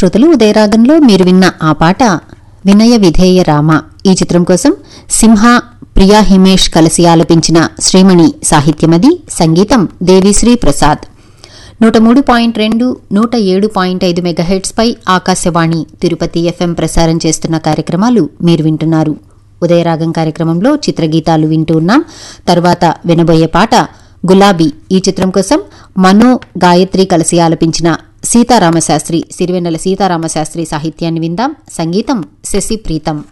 శ్రోతలు ఉదయరాగంలో మీరు విన్న ఆ పాట వినయ విధేయ రామ ఈ చిత్రం కోసం సింహ ప్రియా హిమేష్ కలిసి ఆలపించిన శ్రీమణి సాహిత్యమది సంగీతం దేవిశ్రీ ప్రసాద్ నూట మూడు పాయింట్ రెండు నూట ఏడు పాయింట్ ఐదు మెగాహెట్స్ పై ఆకాశవాణి తిరుపతి ఎఫ్ఎం ప్రసారం చేస్తున్న కార్యక్రమాలు మీరు వింటున్నారు ఉదయరాగం కార్యక్రమంలో చిత్రగీతాలు వింటూ ఉన్నాం తర్వాత వినబోయే పాట గులాబీ ఈ చిత్రం కోసం మనో గాయత్రి కలిసి ఆలపించిన సీతారామశాస్త్రి సిరివెన్నెల సీతారామశాస్త్రి సాహిత్యాన్ని విందాం సంగీతం శశి ప్రీతం